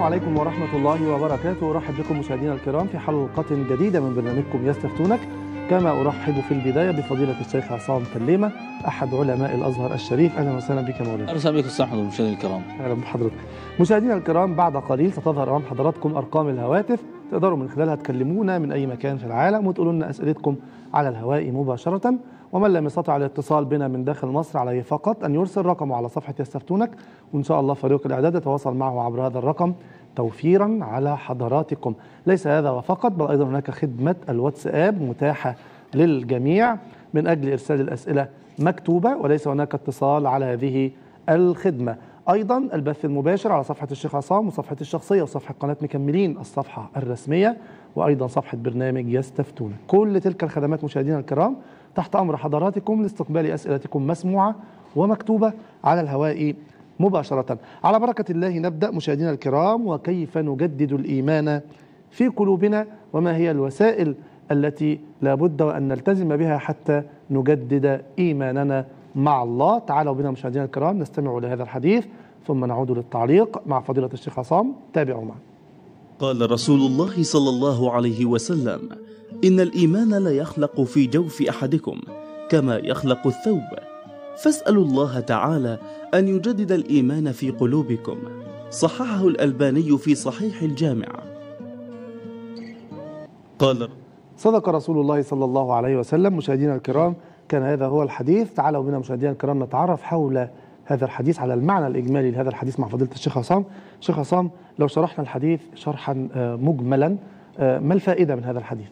عليكم ورحمة الله وبركاته أرحب بكم مشاهدينا الكرام في حلقة جديدة من برنامجكم يستفتونك كما أرحب في البداية بفضيلة الشيخ عصام كليمة أحد علماء الأزهر الشريف أهلا وسهلا بك مولانا اهلا وسهلا بكم استاذ احمد المشاهدين الكرام أهلا بحضرتك مشاهدينا الكرام بعد قليل ستظهر أمام حضراتكم أرقام الهواتف تقدروا من خلالها تكلمونا من أي مكان في العالم وتقولوا لنا أسئلتكم على الهواء مباشرة ومن لم يستطع الاتصال بنا من داخل مصر عليه فقط أن يرسل رقمه على صفحة يستفتونك وإن شاء الله فريق الإعداد يتواصل معه عبر هذا الرقم توفيرا على حضراتكم ليس هذا فقط بل أيضا هناك خدمة الواتساب متاحة للجميع من أجل إرسال الأسئلة مكتوبة وليس هناك اتصال على هذه الخدمة أيضا البث المباشر على صفحة الشيخ عصام وصفحة الشخصية وصفحة قناة مكملين الصفحة الرسمية وأيضا صفحة برنامج يستفتون كل تلك الخدمات مشاهدينا الكرام تحت أمر حضراتكم لاستقبال أسئلتكم مسموعة ومكتوبة على الهواء مباشرة على بركة الله نبدأ مشاهدينا الكرام وكيف نجدد الإيمان في قلوبنا وما هي الوسائل التي لا بد وأن نلتزم بها حتى نجدد إيماننا مع الله تعالوا بنا مشاهدينا الكرام نستمع لهذا الحديث ثم نعود للتعليق مع فضيلة الشيخ عصام تابعوا معنا قال رسول الله صلى الله عليه وسلم ان الايمان لا يخلق في جوف احدكم كما يخلق الثوب فاسالوا الله تعالى ان يجدد الايمان في قلوبكم صححه الالباني في صحيح الجامع قال صدق رسول الله صلى الله عليه وسلم مشاهدينا الكرام كان هذا هو الحديث تعالوا بنا مشاهدينا الكرام نتعرف حول هذا الحديث على المعنى الإجمالي لهذا الحديث مع فضيلة الشيخ عصام شيخ عصام لو شرحنا الحديث شرحا آه، مجملا آه، ما الفائدة من هذا الحديث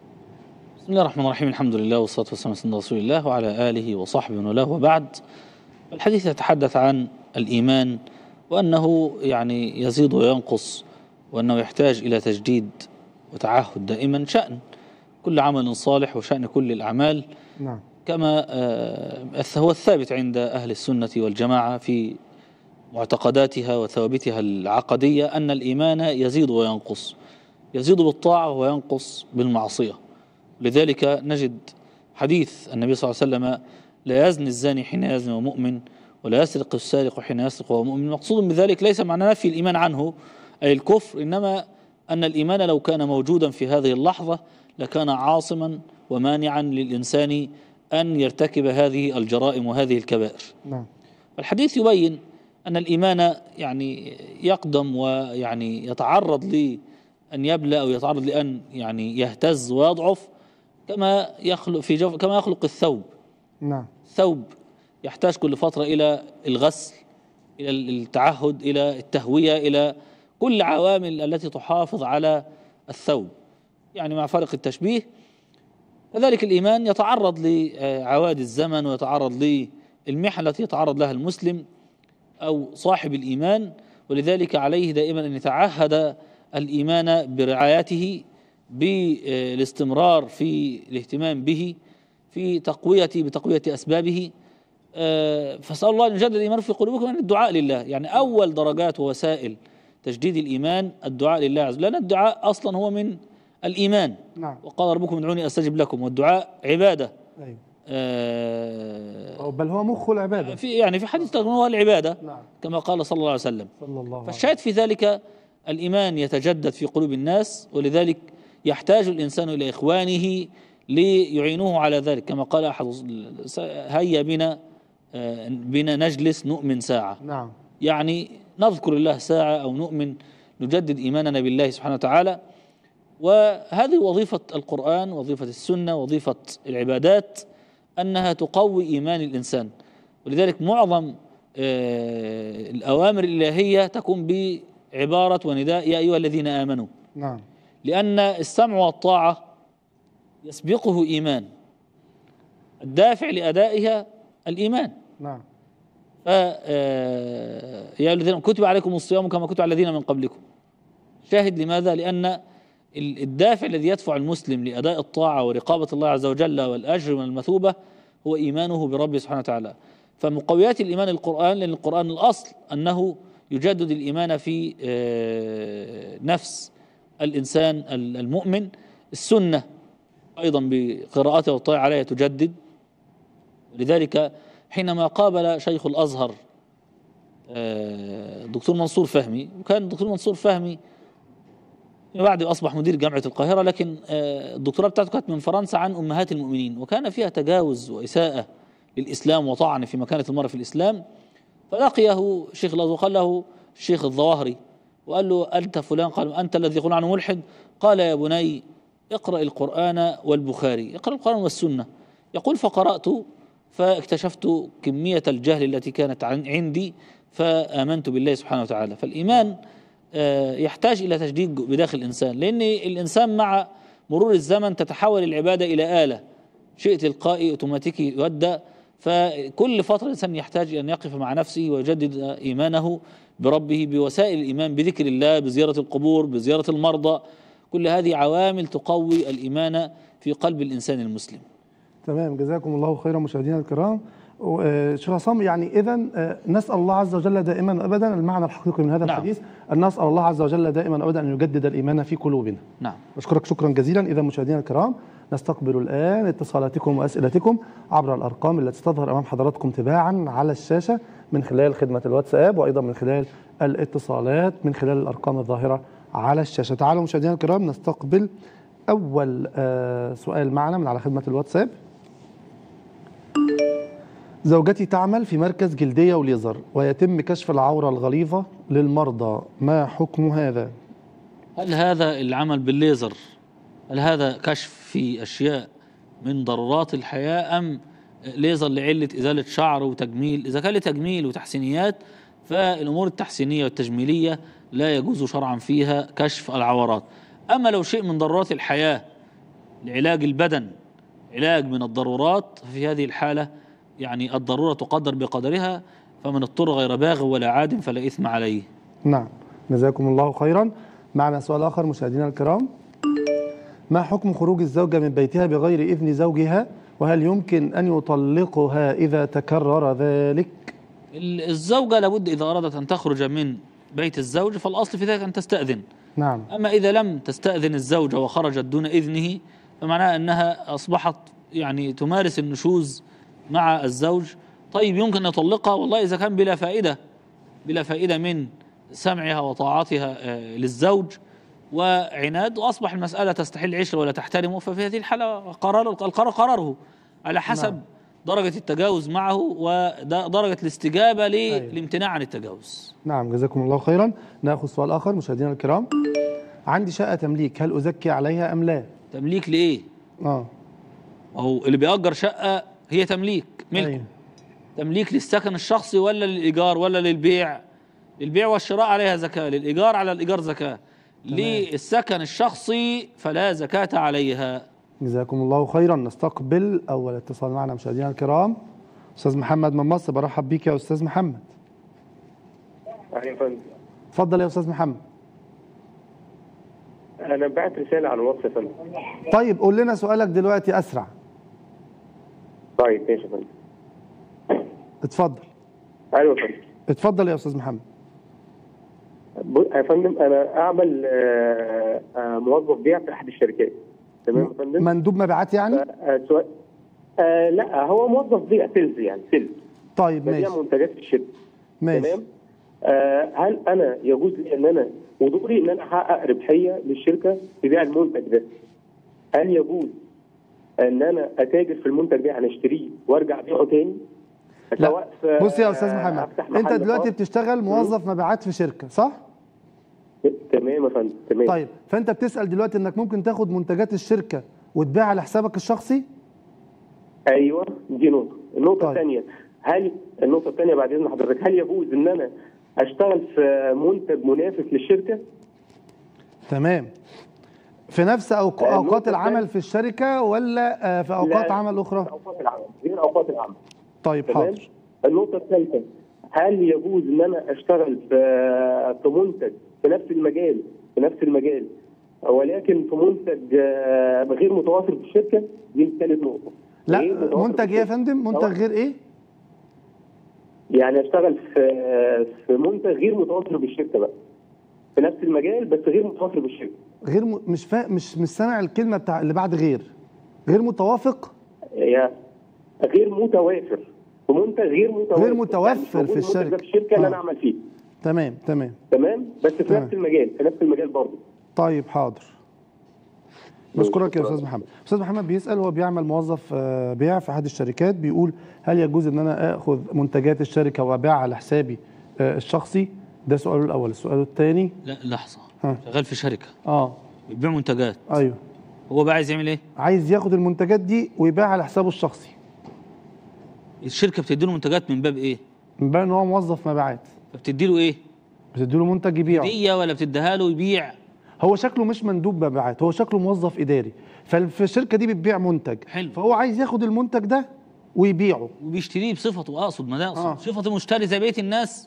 بسم الله الرحمن الرحيم الحمد لله والصلاه والسلام على سيدنا رسول الله وعلى اله وصحبه ومن والاه وبعد الحديث يتحدث عن الايمان وانه يعني يزيد وينقص وانه يحتاج الى تجديد وتعهد دائما شان كل عمل صالح وشان كل الاعمال نعم كما آه، هو الثابت عند أهل السنة والجماعة في معتقداتها وثوابتها العقدية أن الإيمان يزيد وينقص يزيد بالطاعة وينقص بالمعصية لذلك نجد حديث النبي صلى الله عليه وسلم لا يزني الزاني حين يزني وهو مؤمن ولا يسرق السارق حين يسرق وهو مؤمن مقصود بذلك ليس معنى نفي الإيمان عنه أي الكفر إنما أن الإيمان لو كان موجودا في هذه اللحظة لكان عاصما ومانعا للإنسان أن يرتكب هذه الجرائم وهذه الكبائر نعم الحديث يبين أن الإيمان يعني يقدم ويعني يتعرض لأن يبلى أو يتعرض لأن يعني يهتز ويضعف كما يخلق في جوف كما يخلق الثوب نعم الثوب يحتاج كل فترة إلى الغسل إلى التعهد إلى التهوية إلى كل عوامل التي تحافظ على الثوب يعني مع فرق التشبيه كذلك الإيمان يتعرض لعواد الزمن ويتعرض للمحن التي يتعرض لها المسلم أو صاحب الإيمان ولذلك عليه دائما أن يتعهد الإيمان برعايته بالاستمرار في الاهتمام به في تقويته بتقوية أسبابه آه، فاسأل الله أن يجدد الإيمان في قلوبكم يعني الدعاء لله يعني أول درجات ووسائل تجديد الإيمان الدعاء لله عز وجل لأن الدعاء أصلا هو من الإيمان نعم وقال ربكم ادعوني استجب لكم والدعاء عباده أيوة. آه، بل هو مخ العبادة في يعني في حديث تقول هو العباده نعم كما قال صلى الله عليه وسلم صلى الله عليه وسلم فالشاهد في ذلك الايمان يتجدد في قلوب الناس ولذلك يحتاج الانسان الى اخوانه ليعينوه على ذلك كما قال احد هيا بنا آه، بنا نجلس نؤمن ساعه نعم يعني نذكر الله ساعة أو نؤمن نجدد إيماننا بالله سبحانه وتعالى وهذه وظيفة القرآن وظيفة السنة وظيفة العبادات أنها تقوي إيمان الإنسان ولذلك معظم آه، الأوامر الإلهية تكون بعبارة ونداء يا أيها الذين آمنوا نعم لأن السمع والطاعة يسبقه إيمان الدافع لأدائها الإيمان نعم ف آه، يا الذين كتب عليكم الصيام كما كتب على الذين من قبلكم شاهد لماذا لأن ال- الدافع الذي يدفع المسلم لأداء الطاعة ورقابة الله عز وجل والأجر من المثوبة هو إيمانه بربه سبحانه وتعالى فمقويات الإيمان القرآن لأن القرآن الأصل أنه يجدد الإيمان في آه، نفس الإنسان ال- المؤمن السنة أيضا بقراءته والطاعة عليها تجدد لذلك حينما قابل شيخ الأزهر آه، الدكتور منصور فهمي وكان الدكتور منصور فهمي بعد أصبح مدير جامعة القاهرة لكن آه، الدكتوراه بتاعته كانت من فرنسا عن أمهات المؤمنين وكان فيها تجاوز وإساءة للإسلام وطعن في مكانة المرأة في الإسلام فلقيه شيخ الأزهر وقال له الشيخ الظواهري وقال له أنت فلان قال أنت الذي يقول عنه ملحد قال يا بني اقرأ القرآن والبخاري اقرأ القرآن والسنة يقول فقرأت فاكتشفت كمية الجهل التي كانت عن- عندي فآمنت بالله سبحانه وتعالى فالإيمان آه، يحتاج إلى تجديد بداخل الإنسان لأن الإنسان مع مرور الزمن تتحول العبادة إلى آلة شيء تلقائي اوتوماتيكي يودى فكل فترة الإنسان يحتاج أن يقف مع نفسه ويجدد إيمانه بربه بوسائل الإيمان بذكر الله بزيارة القبور بزيارة المرضى كل هذه عوامل تقوي الإيمان في قلب الإنسان المسلم تمام جزاكم الله خيرا مشاهدينا الكرام و- آه، شيخ عصام يعني اذا آه، نسال الله عز وجل دائما وابدا المعنى الحقيقي من هذا نعم. الحديث ان نسال الله عز وجل دائما وابدا ان يجدد الايمان في قلوبنا نعم أشكرك شكرا جزيلا إذا مشاهدينا الكرام نستقبل الآن اتصالاتكم وأسئلتكم عبر الأرقام التي تظهر أمام حضراتكم تباعا على الشاشة من خلال خدمة الواتساب وأيضا من خلال الاتصالات من خلال الأرقام الظاهرة على الشاشة تعالوا مشاهدينا الكرام نستقبل أول آه، سؤال معنا من على خدمة الواتساب زوجتي تعمل في مركز جلدية وليزر ويتم كشف العورة الغليظة للمرضى ما حكم هذا؟ هل هذا العمل بالليزر هل هذا كشف في أشياء من ضرورات الحياة أم ليزر لعلة إزالة شعر وتجميل إذا كان لتجميل وتحسينيات فالأمور التحسينية والتجميلية لا يجوز شرعا فيها كشف العورات أما لو شيء من ضرورات الحياة لعلاج البدن علاج من الضرورات في هذه الحالة يعني الضرورة تقدر بقدرها فمن اضطر غير باغ ولا عاد فلا إثم عليه نعم جزاكم الله خيرا معنا سؤال آخر مشاهدينا الكرام ما حكم خروج الزوجة من بيتها بغير إذن زوجها وهل يمكن أن يطلقها إذا تكرر ذلك ال- الزوجة لابد إذا أرادت أن تخرج من بيت الزوج فالأصل في ذلك أن تستأذن نعم أما إذا لم تستأذن الزوجة وخرجت دون إذنه فمعناها أنها أصبحت يعني تمارس النشوز مع الزوج طيب يمكن أن يطلقها والله إذا كان بلا فائدة بلا فائدة من سمعها وطاعتها آه، للزوج وعناد وأصبح المسألة تستحل عشرة ولا تحترمه ففي هذه الحالة قرار القرار قراره على حسب نعم. درجة التجاوز معه ودرجة الاستجابة للامتناع عن التجاوز نعم جزاكم الله خيرا ناخذ سؤال آخر مشاهدينا الكرام عندي شقة تمليك هل أزكي عليها أم لا تمليك لإيه؟ آه هو اللي بيأجر شقة هي تمليك ملك أيوة. تمليك للسكن الشخصي ولا للإيجار ولا للبيع للبيع والشراء عليها زكاة للإيجار على الإيجار زكاة للسكن الشخصي فلا زكاة عليها جزاكم الله خيرا نستقبل أول اتصال معنا مشاهدينا الكرام أستاذ محمد من مصر برحب بيك يا أستاذ محمد أهلا يا فندم اتفضل يا أستاذ محمد أنا بعت رسالة على الواتس يا فندم طيب قول لنا سؤالك دلوقتي أسرع طيب ماشي يا فندم اتفضل أيوه يا فندم اتفضل يا أستاذ محمد ب- يا فندم أنا أعمل آه، آه، موظف بيع في أحد الشركات تمام يا فندم مندوب مبيعات يعني آه، سؤال آه لا هو موظف بيع سيلز يعني سيلز طيب ببيع ماشي منتجات في الشركة ماشي تمام آه هل أنا يجوز لي إن أنا ودوري إن أنا أحقق ربحية للشركة في بيع المنتج ده هل يجوز ان انا اتاجر في المنتج ده يعني اشتريه وارجع ابيعه تاني لا سواء في- بص يا استاذ آه، محمد أفتح انت محل دلوقتي خاص. بتشتغل موظف مبيعات في شركه صح تمام يا فندم تمام طيب فانت بتسال دلوقتي انك ممكن تاخد منتجات الشركه وتبيعها على حسابك الشخصي ايوه دي نقطه النقطه طيب. الثانيه هل النقطه الثانيه بعد اذن حضرتك هل يجوز ان انا اشتغل في منتج منافس للشركه تمام في نفس أوق- النقطة اوقات العمل الثانية- في الشركه ولا آه، في اوقات لا، عمل اخرى اوقات العمل غير اوقات العمل طيب تمام حاضر النقطه الثالثه هل يجوز ان انا اشتغل في في منتج في نفس المجال في نفس المجال ولكن في منتج آه، غير متوافر في الشركه دي ثالث نقطه لا غير متوافر منتج في ايه يا الشركة. فندم منتج سواء- غير ايه يعني اشتغل في في منتج غير متوافر بالشركه بقى في نفس المجال بس غير متوافر بالشركه غير م... مش فا... مش مش سامع الكلمه بتاع اللي بعد غير غير متوافق يعني غير متوافر في منتج غير متوفر غير متوفر يعني مش موجود في المنتج ده الشركة. في الشركه اللي آه. انا اعمل فيها تمام تمام تمام بس في تمام. نفس المجال في نفس المجال برضه طيب حاضر بشكرك يا شكراً. استاذ محمد استاذ محمد بيسال هو بيعمل موظف آه، بيع في احد الشركات بيقول هل يجوز ان انا اخذ منتجات الشركه وابيعها على حسابي آه، الشخصي ده سؤاله الاول السؤال الثاني لا لحظه ها. شغال في شركه اه بيبيع منتجات ايوه هو بقى عايز يعمل ايه؟ عايز ياخد المنتجات دي ويبيعها على حسابه الشخصي الشركه بتدي له منتجات من باب ايه؟ من بال ان هو موظف مبيعات فبتدي له ايه؟ بتدي له منتج يبيعه هديه ولا بتديها له يبيع هو شكله مش مندوب مبيعات هو شكله موظف اداري ففي الشركه دي بتبيع منتج حلو. فهو عايز ياخد المنتج ده ويبيعه وبيشتريه بصفته اقصد ما ده اقصد آه. صفه مشتري زي بقيه الناس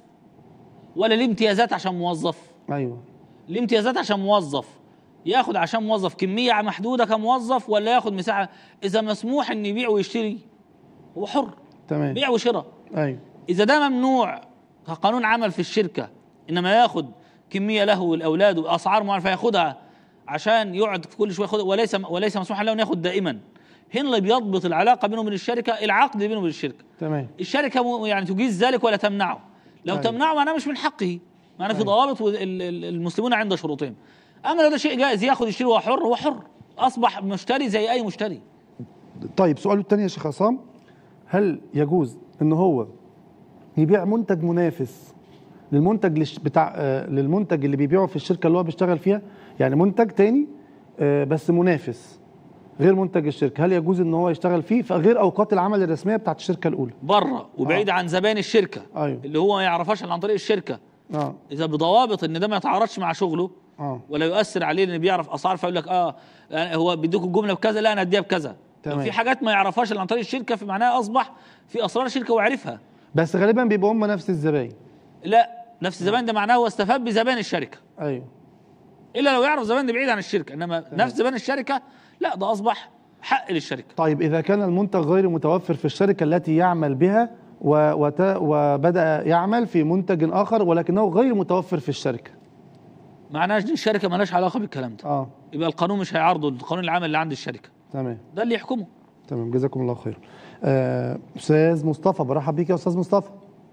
ولا ليه امتيازات عشان موظف؟ ايوه ليه امتيازات عشان موظف؟ ياخد عشان موظف كميه محدوده كموظف ولا ياخد مساحه اذا مسموح ان يبيع ويشتري هو حر تمام بيع وشراء ايوه اذا ده ممنوع كقانون عمل في الشركه انما ياخد كميه له والاولاد واسعار معينه فياخدها عشان يقعد كل شويه ياخدها وليس وليس مسموحا له ان ياخد دائما هنا اللي بيضبط العلاقه بينه وبين الشركه العقد بينه وبين الشركه تمام الشركه م- يعني تجيز ذلك ولا تمنعه لو أيوة. تمنعه معناه مش من حقه معناه في أيوة. ضوابط وال- ال- ال- المسلمون عند شروطهم اما لو ده شيء جائز ياخد يشتري وهو حر هو حر اصبح مشتري زي اي مشتري طيب سؤاله الثاني يا شيخ عصام هل يجوز ان هو يبيع منتج منافس للمنتج لش- بتاع آه، للمنتج اللي بيبيعه في الشركه اللي هو بيشتغل فيها يعني منتج تاني آه، بس منافس غير منتج الشركه هل يجوز ان هو يشتغل فيه في غير اوقات العمل الرسميه بتاعت الشركه الاولى بره وبعيد عن زبائن الشركه ايوه اللي هو ما يعرفهاش إلا عن طريق الشركه اه اذا بضوابط ان ده ما يتعارضش مع شغله اه ولا يؤثر عليه لان بيعرف اسعار فيقول لك اه هو بيديك الجمله بكذا لا انا اديها بكذا تمام. لو في حاجات ما يعرفهاش الا عن طريق الشركه فمعناها اصبح في اسرار الشركه وعرفها بس غالبا بيبقوا هم نفس الزباين لا نفس زبائن ده معناه هو استفاد بزبائن الشركه ايوه الا لو يعرف زبائن ده بعيد عن الشركه انما نفس زبائن الشركه لا ده اصبح حق للشركه طيب إذا كان المنتج غير متوفر في الشركة التي يعمل بها و- وت- وبدأ يعمل في منتج آخر ولكنه غير متوفر في الشركة معناها دي الشركه مالهاش علاقه بالكلام ده اه يبقى القانون مش هيعارضه القانون العام اللي عند الشركه تمام ده اللي يحكمه تمام جزاكم الله خير آه، أستاذ مصطفى برحب بيك يا أستاذ مصطفى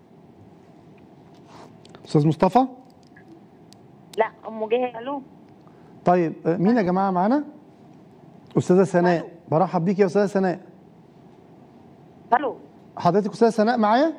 أستاذ مصطفى لا ام جهه الو طيب آه، مين يا جماعة معانا أستاذة سناء برحب بيك يا أستاذة سناء الو حضرتك أستاذة سناء معايا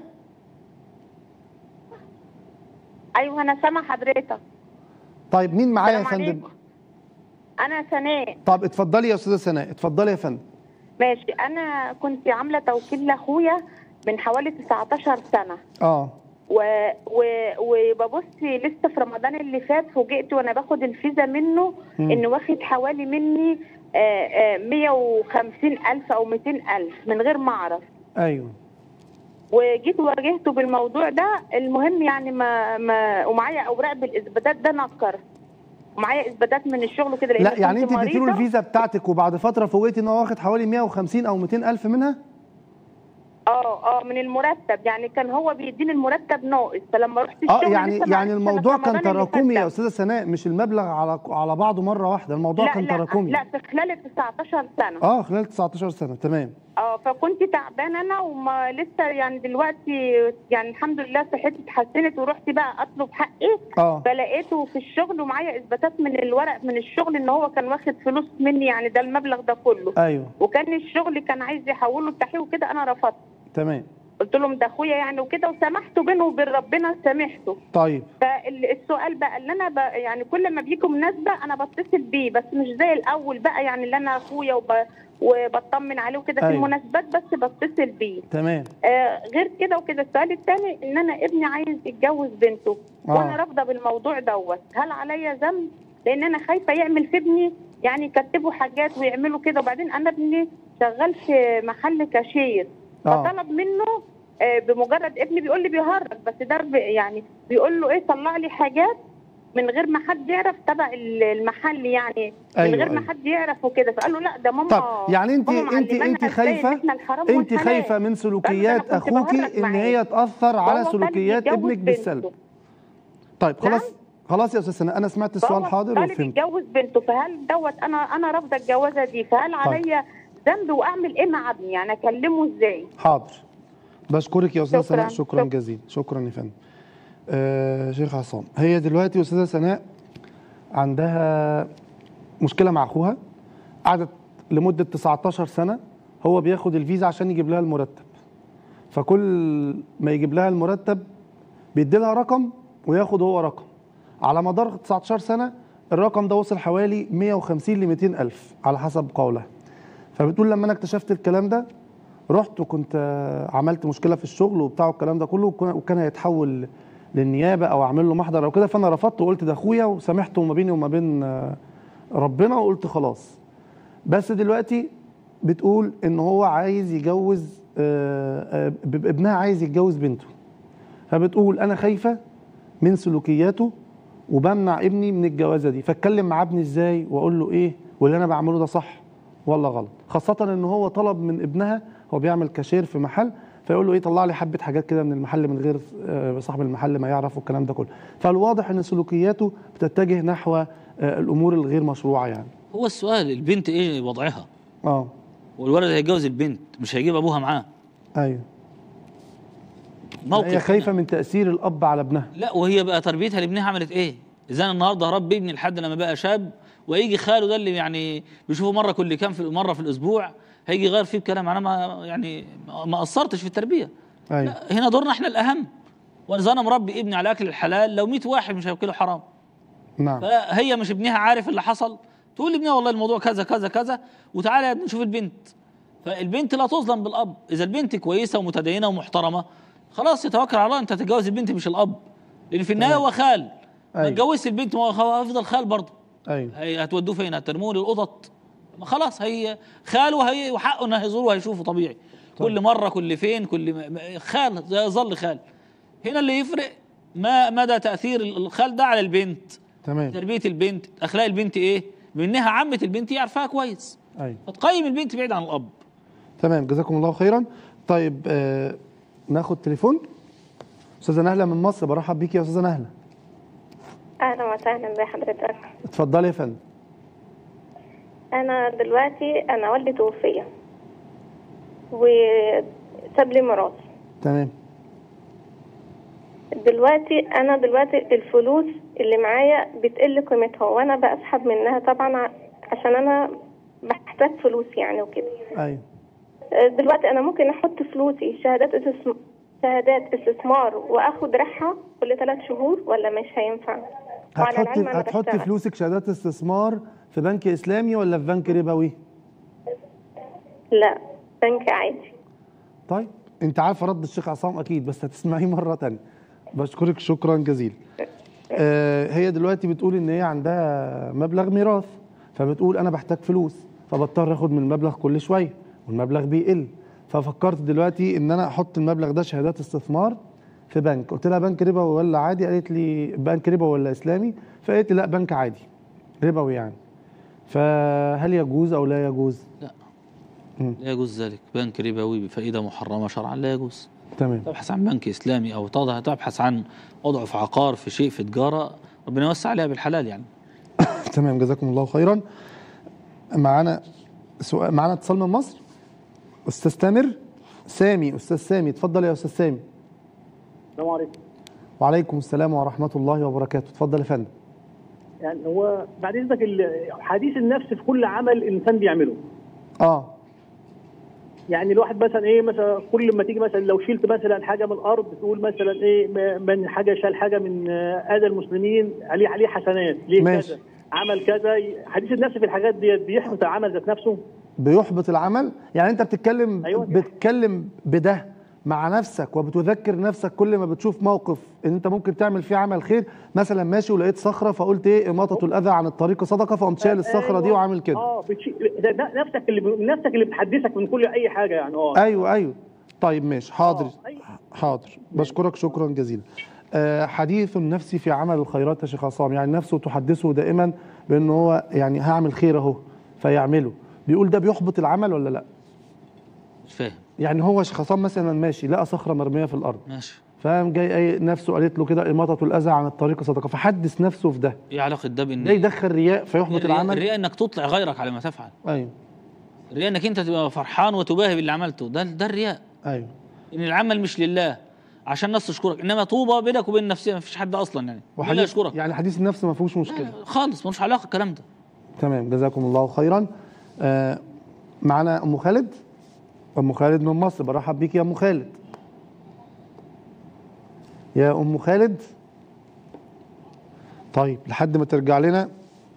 ايوه انا سامع حضرتك طيب مين معايا يا السلام فندم عليكم. انا سناء طب اتفضلي يا أستاذة سناء اتفضلي يا فندم ماشي انا كنت عامله توكيل لاخويا من حوالي 19 سنه اه و... و... وببص لسه في رمضان اللي فات فوجئت وانا باخد الفيزا منه مم. انه واخد حوالي مني آه، آه، 150 الف او 200 الف من غير ما اعرف ايوه وجيت واجهته بالموضوع ده المهم يعني ما ما ومعايا اوراق بالاثباتات ده نكر ومعايا اثباتات من الشغل كده لان لا يعني كنت انت اديتي له مريضة. الفيزا بتاعتك وبعد فتره فوجئتي ان هو واخد حوالي 150 او 200 الف منها اه اه من المرتب يعني كان هو بيديني المرتب ناقص فلما رحت اه الشغل يعني لسه ما يعني عرفتش الموضوع أنا في كان رمضان اللي تراكمي فات يا ده. استاذه سناء مش المبلغ على على بعضه مره واحده الموضوع لا كان لا تراكمي لا في خلال ال 19 سنه اه خلال 19 سنه تمام اه فكنت تعبانه انا وما لسه يعني دلوقتي يعني الحمد لله صحتي اتحسنت ورحت بقى اطلب حقي اه فلقيته في الشغل ومعايا اثباتات من الورق من الشغل ان هو كان واخد فلوس مني يعني ده المبلغ ده كله ايوه وكان الشغل كان عايز يحوله التحويل وكده انا رفضت تمام قلت لهم ده اخويا يعني وكده وسامحته بينه وبين ربنا سامحته طيب فالسؤال بقى اللي انا بقى يعني كل ما بيجي مناسبه انا بتصل بيه بس مش زي الاول بقى يعني اللي انا اخويا وب... وبطمن عليه وكده في أيوة. المناسبات بس بتصل بيه تمام آه غير كده وكده السؤال الثاني ان انا ابني عايز يتجوز بنته آه. وانا رافضه بالموضوع دوت هل عليا ذنب لان انا خايفه يعمل في ابني يعني يكتبوا حاجات ويعملوا كده وبعدين انا ابني شغال في محل كاشير آه. فطلب منه آه بمجرد ابني بيقول لي بيهرج بس ده ب- يعني بيقول له ايه طلع لي حاجات من غير ما حد يعرف تبع ال- المحل يعني أيوة، من غير ما أيوة. حد يعرف وكده فقال له لا ده ماما طب يعني انت ماما انت معلمانا انت إزاي إن خايفه إحنا الحرام انت والحلال. خايفه من سلوكيات فأنا كنت بهرج اخوكي ان معاه. هي تاثر على فهو سلوكيات طالب يتجوز ابنك بالسلب بنته. طيب خلاص نعم؟ خلاص يا استاذ سناء انا سمعت السؤال فهو حاضر طالب وفهمت يتجوز بنته فهل دوت انا انا رافضه الجوازه دي فهل عليا ذنب واعمل ايه مع ابني يعني اكلمه ازاي حاضر بشكرك يا استاذه شكراً. سناء شكرا شكراً. جزيلا شكرا يا فندم آه شيخ عصام هي دلوقتي استاذه سناء عندها مشكله مع اخوها قعدت لمده 19 سنه هو بياخد الفيزا عشان يجيب لها المرتب فكل ما يجيب لها المرتب بيدي لها رقم وياخد هو رقم على مدار 19 سنه الرقم ده وصل حوالي 150 ل 200 الف على حسب قولها فبتقول لما انا اكتشفت الكلام ده رحت وكنت آه، عملت مشكله في الشغل وبتاع الكلام ده كله وكان- وكان هيتحول للنيابه او اعمل له محضر او كده فانا رفضت وقلت ده اخويا وسامحته ما بيني وما بين آه، ربنا وقلت خلاص بس دلوقتي بتقول ان هو عايز يجوز آه، آه، ب- ابنها عايز يتجوز بنته فبتقول انا خايفه من سلوكياته وبمنع ابني من الجوازه دي فاتكلم مع ابني ازاي واقول له ايه واللي انا بعمله ده صح ولا غلط خاصه ان هو طلب من ابنها هو بيعمل كاشير في محل فيقول له ايه طلع لي حبه حاجات كده من المحل من غير آه، صاحب المحل ما يعرف والكلام ده كله فالواضح ان سلوكياته بتتجه نحو آه، الامور الغير مشروعه يعني هو السؤال البنت ايه وضعها اه والولد هيتجوز البنت مش هيجيب ابوها معاه ايوه موقف هي خايفه هنا. من تاثير الاب على ابنها لا وهي بقى تربيتها لابنها عملت ايه اذا أنا النهارده هربي ابني لحد لما بقى شاب ويجي خاله ده اللي يعني بيشوفه مره كل كام في مره في الاسبوع هيجي يغير فيه بكلام انا ما يعني ما قصرتش في التربيه ايوه لا هنا دورنا احنا الاهم واذا انا مربي ابني على اكل الحلال لو 100 واحد مش هياكله حرام نعم فهي مش ابنها عارف اللي حصل تقول لابنها والله الموضوع كذا كذا كذا وتعالى يا ابني نشوف البنت فالبنت لا تظلم بالاب اذا البنت كويسه ومتدينه ومحترمه خلاص يتوكل على الله انت تتجوز البنت مش الاب لان في النهايه هو خال ما أيوة. تجوزش البنت ما هو هو هيفضل خال برضه ايوه هي هتودوه فين هترموه للقطط ما خلاص هي خاله هي وحقه انه هيزوره وهيشوفه طبيعي كل مره كل فين كل ما- ما- خال يظل خال هنا اللي يفرق ما مدى تاثير الخال ده على البنت تمام تربيه البنت اخلاق البنت ايه بانها عمه البنت هي عارفاها كويس ايوه فتقيم البنت بعيد عن الاب تمام جزاكم الله خيرا طيب آه ناخد تليفون استاذه نهله من مصر برحب بيكي يا استاذه نهله اهلا وسهلا بحضرتك اتفضلي يا فندم انا دلوقتي انا والدي توفي وساب لي ميراث تمام دلوقتي انا دلوقتي الفلوس اللي معايا بتقل قيمتها وانا بسحب منها طبعا ع- عشان انا بحتاج فلوس يعني وكده ايوه دلوقتي انا ممكن احط فلوسي شهادات استثم... شهادات استثمار واخد ريحها كل ثلاث شهور ولا مش هينفع وعلى هتحطي العلم أنا هتحطي بشتغل. فلوسك شهادات استثمار في بنك اسلامي ولا في بنك ربوي لا بنك عادي طيب انت عارفه رد الشيخ عصام اكيد بس هتسمعيه مره تانية بشكرك شكرا جزيلا آه هي دلوقتي بتقول ان هي عندها مبلغ ميراث فبتقول انا بحتاج فلوس فبضطر اخد من المبلغ كل شويه والمبلغ بيقل ففكرت دلوقتي ان انا احط المبلغ ده شهادات استثمار في بنك قلت لها بنك ربوي ولا عادي قالت لي بنك ربوي ولا اسلامي فقالت لي لا بنك عادي ربوي يعني فهل يجوز او لا يجوز لا يجوز ذلك بنك ربوي بفائده محرمه شرعا لا يجوز تمام تبحث عن بنك اسلامي او تضع تبحث عن وضعه في عقار في شيء في تجاره ربنا يوسع عليها بالحلال يعني تمام جزاكم الله خيرا معانا سؤال معانا اتصال من مصر استاذ تامر سامي استاذ سامي اتفضل يا استاذ سامي السلام عليكم وعليكم السلام ورحمه الله وبركاته اتفضل يا فندم يعني هو بعد اذنك ال- حديث النفس في كل عمل الانسان بيعمله اه يعني الواحد مثلا ايه مثلا كل ما تيجي مثلا لو شلت مثلا حاجه من الارض تقول مثلا ايه م- من حاجه شال حاجه من آه، اذى المسلمين عليه عليه حسنات ليه ماشي. كذا عمل كذا حديث النفس في الحاجات دي بيحبط العمل ذات نفسه بيحبط العمل يعني انت بتتكلم أيوة. بتتكلم بده مع نفسك وبتذكر نفسك كل ما بتشوف موقف ان انت ممكن تعمل فيه عمل خير مثلا ماشي ولقيت صخره فقلت ايه اماطه الاذى عن الطريق صدقه فقمت شايل الصخره دي أيوة. وعامل كده اه بتشي... ده ده نفسك اللي نفسك اللي بتحدثك من كل اي حاجه يعني اه ايوه ايوه طيب ماشي حاضر آه، أيوة. حاضر بشكرك شكرا جزيلا آه، حديث النفس في عمل الخيرات يا شيخ عصام يعني نفسه تحدثه دائما بان هو يعني هعمل خير اهو فيعمله بيقول ده بيحبط العمل ولا لا مش فاهم يعني هو شيخ عصام مثلا ماشي لقى صخره مرميه في الارض ماشي فقام جاي اي نفسه قالت له كده اماطه الاذى عن الطريق صدقه فحدث نفسه في ده ايه علاقه ده بان ده يدخل رياء فيحبط الرياء, العمل الرياء انك تطلع غيرك على ما تفعل ايوه الرياء انك انت تبقى فرحان وتباهي باللي عملته ده ده الرياء ايوه ان العمل مش لله عشان الناس تشكرك انما طوبى بينك وبين نفسك ما فيش حد اصلا يعني مين اللي يشكرك يعني حديث النفس ما فيهوش مشكله خالص ملوش علاقه الكلام ده تمام جزاكم الله خيرا آه معنا ام خالد ام خالد من مصر برحب بيك يا ام خالد يا ام خالد طيب لحد ما ترجع لنا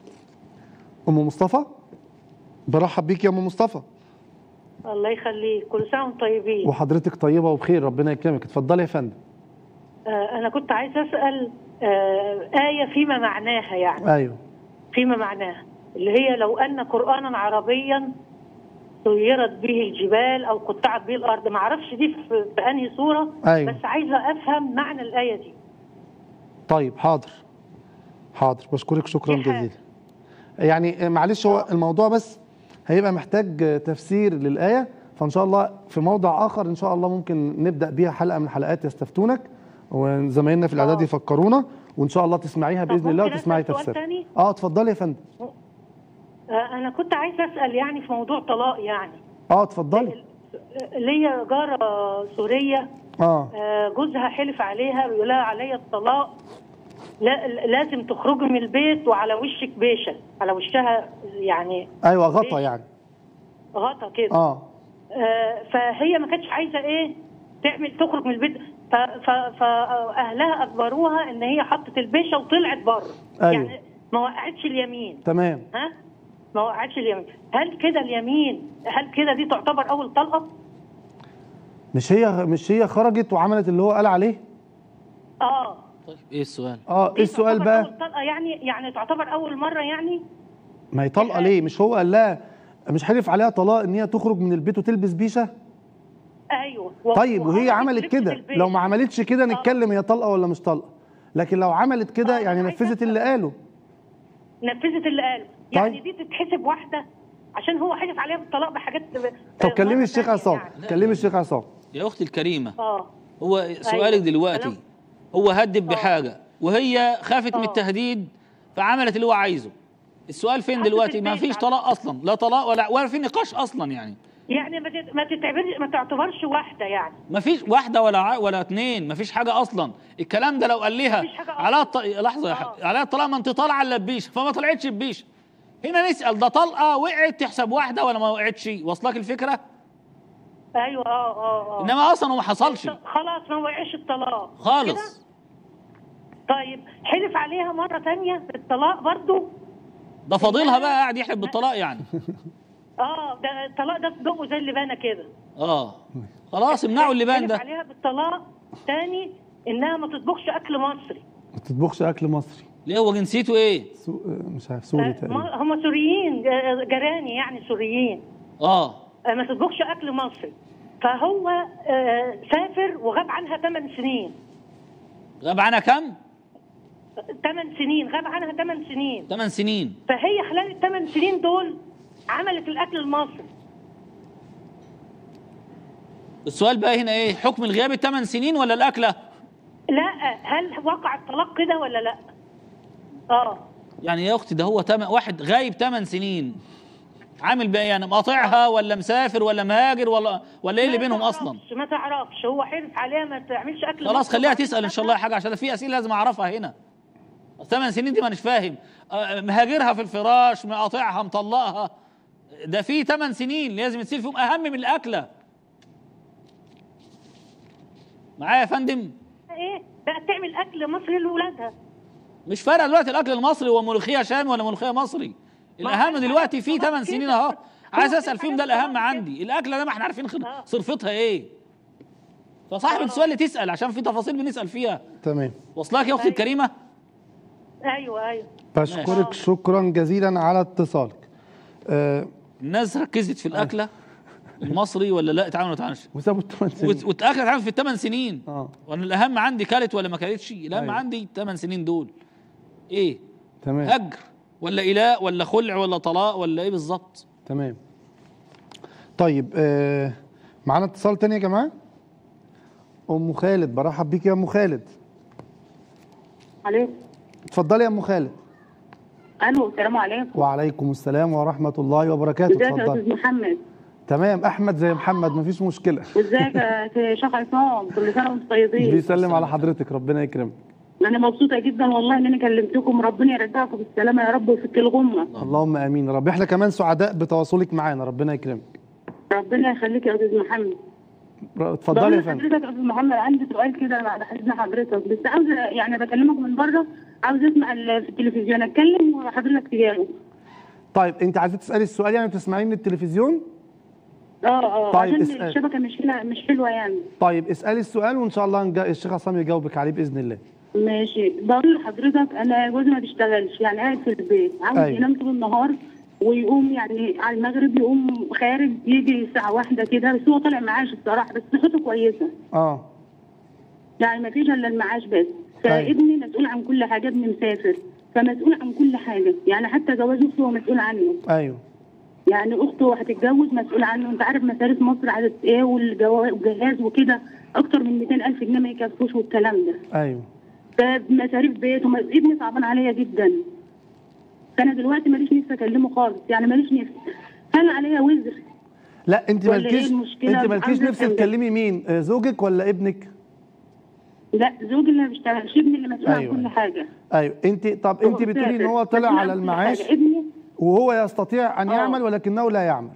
ام مصطفى برحب بيك يا ام مصطفى الله يخليك كل سنه وانتم طيبين وحضرتك طيبه وبخير ربنا يكرمك اتفضلي يا فندم آه انا كنت عايزه اسال آه ايه فيما معناها يعني ايوه فيما معناها اللي هي لو ان قرانا عربيا سيرت به الجبال او قطعت به الارض ما اعرفش دي في, في انهي سوره أيوة. بس عايزه افهم معنى الايه دي طيب حاضر حاضر بشكرك شكرا في حاجة. جزيلا يعني آه، معلش هو الموضوع بس هيبقى محتاج آه، تفسير للآية فإن شاء الله في موضع آخر إن شاء الله ممكن نبدأ بيها حلقة من حلقات يستفتونك وزمايلنا في الإعداد آه. يفكرونا وإن شاء الله تسمعيها طب بإذن الله ممكن وتسمعي أسأل سؤال تفسيرها تاني؟ اه اتفضلي يا فندم آه انا كنت عايزه اسال يعني في موضوع طلاق يعني اه اتفضلي ليا جاره سوريه اه آه، جوزها حلف عليها بيقول لها عليا الطلاق لا لازم تخرجي من البيت وعلى وشك بيشه على وشها يعني ايوه غطا يعني غطا كده اه آه، فهي ما كانتش عايزه ايه تعمل تخرج من البيت ف- ف- فاهلها اجبروها ان هي حطت البيشه وطلعت بره أيوة. يعني ما وقعتش اليمين تمام ها ما وقعتش اليمين هل كده اليمين هل كده دي تعتبر اول طلقه مش هي مش هي خرجت وعملت اللي هو قال عليه اه طيب ايه السؤال اه ايه دي السؤال تعتبر بقى اول طلقه يعني يعني تعتبر اول مره يعني ما هي طلقه ليه مش هو قال لها مش حلف عليها طلاق ان هي تخرج من البيت وتلبس بيشه ايوه و- طيب وهي وخرجت عملت لبست كده البيت. لو ما عملتش كده نتكلم هي طلقه ولا مش طلقه لكن لو عملت كده آه، يعني أنا عايزة نفذت اللي قاله نفذت اللي قاله يعني طيب. دي تتحسب واحده عشان هو حلف عليها بالطلاق بحاجات طب آه، كلمي مرة الشيخ تانية عصام يعني. كلمي الشيخ عصام يا اختي الكريمه اه هو سؤالك دلوقتي أنا- هو هدد بحاجه وهي خافت من آه. التهديد فعملت اللي هو عايزه السؤال فين حطت دلوقتي ما البيت فيش على- طلاق اصلا لا طلاق ولا ولا في نقاش اصلا يعني يعني ما تت- ما تعتبرش ما تعتبرش واحده يعني ما فيش واحده ولا ع... ولا اتنين ما فيش حاجه اصلا الكلام ده لو قال لها مفيش حاجة على الط... لحظه يا آه. حبيبي على الطلاق ما انت طالعه الا ببيشه فما طلعتش ببيشه هنا نسال ده طلقه وقعت تحسب واحده ولا ما وقعتش واصلك الفكره ايوه اه اه اه انما اصلا هو ما حصلش خلاص ما وقعش الطلاق كده؟ خالص طيب حلف عليها مره تانية بالطلاق برضو ده فاضلها بقى قاعد يحلف بالطلاق يعني اه ده الطلاق ده صدقه زي اللبانه كده اه خلاص امنعوا اللبان حلف ده عليها بالطلاق تاني انها ما تطبخش اكل مصري ما تطبخش اكل مصري ليه هو جنسيته ايه سو... مش عارف سوري آه، تقريبا ما- هم سوريين آه، جيراني يعني سوريين اه آه، ما تطبخش اكل مصري فهو آه، سافر وغاب عنها 8 سنين غاب عنها كم 8 سنين غاب عنها 8 سنين 8 سنين فهي خلال الثمان سنين دول عملت الاكل المصري السؤال بقى هنا ايه حكم الغياب الثمان سنين ولا الاكله لا هل وقع الطلاق كده ولا لا اه يعني يا اختي ده هو تم... واحد غايب 8 سنين عامل بقى يعني مقاطعها ولا مسافر ولا مهاجر ولا ولا ايه اللي ما بينهم تعرفش- اصلا ما تعرفش هو حلف عليها ما تعملش اكل خلاص مصري خليها وبعد تسال ان شاء كده الله حاجه عشان في اسئله لازم اعرفها هنا ثمان سنين دي ما مش فاهم آه، مهاجرها في الفراش مقاطعها مطلقها ده في ثمان سنين لازم تصير فيهم اهم من الاكله معايا يا فندم ايه بقى تعمل اكل مصري لاولادها مش فارقه دلوقتي الاكل المصري هو ملوخيه شامي ولا ملوخيه مصري الاهم أنا دلوقتي في عارفة 8 كده. سنين اهو هو عايز في اسال فيهم حاجات ده الاهم طبعاً عندي الاكله ده ما احنا عارفين خ- آه. صرفتها ايه فصاحب آه. السؤال اللي تسال عشان في تفاصيل بنسال فيها تمام واصلاك يا اختي أيوة. الكريمه ايوه ايوه بشكرك شكرا جزيلا على اتصالك آه الناس ركزت في الاكله المصري ولا لا اتعاملوا ما اتعاملش وسابوا الثمان سنين وت- والاكله اتعامل في الثمان سنين اه وانا الاهم عندي كلت ولا ما كلتش الاهم أيوة. عندي الثمان سنين دول ايه تمام هجر ولا اله ولا خلع ولا طلاق ولا ايه بالظبط تمام طيب آه معانا اتصال تاني يا جماعه ام خالد برحب بيك يا ام خالد الو اتفضلي يا ام خالد الو السلام عليكم وعليكم السلام ورحمه الله وبركاته ازيك يا اتفضلي استاذ محمد تمام احمد زي محمد مفيش مشكله ازيك يا شيخ عصام كل سنه وانتم طيبين بيسلم على حضرتك ربنا يكرمك انا مبسوطه جدا والله ان انا كلمتكم ربنا يرجعكم بالسلامه يا رب ويفك الغمه اللهم امين يا رب احنا كمان سعداء بتواصلك معانا ربنا يكرمك ربنا يخليك يا استاذ محمد اتفضلي يا بقول فندم لحضرتك يا استاذ محمد عندي سؤال كده بعد حزن حضرتك بس عاوزه يعني بكلمك من بره عاوز اسمع ال- في التلفزيون اتكلم وحضرتك تجاوب طيب انت عايزه تسالي السؤال يعني بتسمعيه من التلفزيون اه اه طيب، عشان اسأل. الشبكه مش هنا مش حلوه يعني طيب اسالي السؤال وان شاء الله نجا- الشيخ عصام يجاوبك عليه باذن الله ماشي بقول لحضرتك انا جوزي ما بيشتغلش يعني قاعد في البيت عاوز أيوة. ينام طول النهار ويقوم يعني على المغرب يقوم خارج يجي الساعه واحدة كده بس هو طالع معاش الصراحه بس صحته كويسه اه يعني ما فيش الا المعاش بس أيوة. فابني مسؤول عن كل حاجه ابني مسافر فمسؤول عن كل حاجه يعني حتى جواز اخته هو مسؤول عنه ايوه يعني اخته هتتجوز مسؤول عنه انت عارف مصاريف مصر عدد ايه والجوا- والجهاز وكده اكتر من 200000 جنيه ما يكفوش والكلام ده ايوه فمصاريف بيت وم- ابني صعبان عليا جدا فانا دلوقتي ماليش نفسي اكلمه خالص يعني ماليش نفسي هل عليا وزر لا انت ولا إيه مالكيش المشكلة؟ انت مالكيش عاوزة نفسك أفهم ده. تكلمي مين آه، زوجك ولا ابنك لا زوجي اللي ما بيشتغلش ابني اللي مسؤول أيوة. عن كل حاجه ايوه انت طب انت بتقولي ان هو طلع مسؤول على عن كل المعاش حاجة. ابني وهو يستطيع ان آه. يعمل ولكنه لا يعمل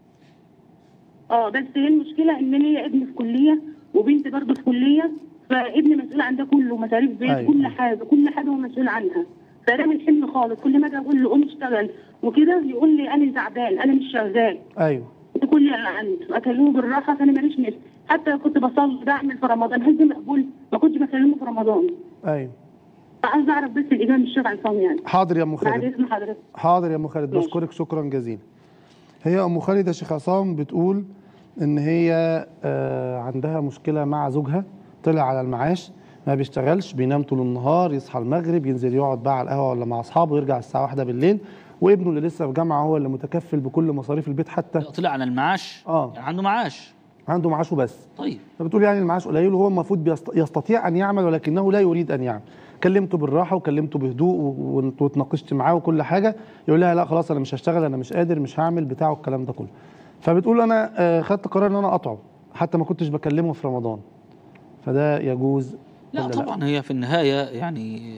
اه بس هي المشكله ان ليا ابن في كليه وبنت برضه في كليه فابني مسؤول عن ده كله مصاريف بيت أيوة. كل حاجه كل حاجه هو مسؤول عنها فده من حلم خالص كل ما اجي اقول له قوم اشتغل وكده يقول لي انا تعبان انا مش شغال ايوه انت كل اللي عنده اكلمه بالراحه فانا ماليش نفس حتى كنت بصلي بعمل في رمضان هز مقبول ما كنتش بكلمه في رمضان ايوه فعايز اعرف بس الاجابه من الشيخ عصام يعني حاضر يا ام بعد خالد اذن حضرتك حاضر يا ام خالد ماشي. بشكرك شكرا جزيلا هي ام خالد يا شيخ عصام بتقول ان هي آه، عندها مشكله مع زوجها طلع على المعاش ما بيشتغلش بينام طول النهار يصحى المغرب ينزل يقعد بقى على القهوه ولا مع اصحابه ويرجع الساعه واحدة بالليل وابنه اللي لسه في جامعه هو اللي متكفل بكل مصاريف البيت حتى طلع على المعاش آه. يعني عنده معاش عنده معاشه بس طيب فبتقول يعني المعاش قليل وهو المفروض بيست- يستطيع ان يعمل ولكنه لا يريد ان يعمل كلمته بالراحه وكلمته بهدوء و- و- واتناقشت معاه وكل حاجه يقول لها لا خلاص انا مش هشتغل انا مش قادر مش هعمل بتاعه الكلام ده كله فبتقول انا آه، خدت قرار ان انا اقطعه حتى ما كنتش بكلمه في رمضان فده يجوز لا ولا طبعا هي في النهاية يعني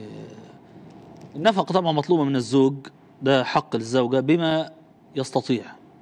آه، النفقة طبعا مطلوبة من الزوج ده حق الزوجة بما يستطيع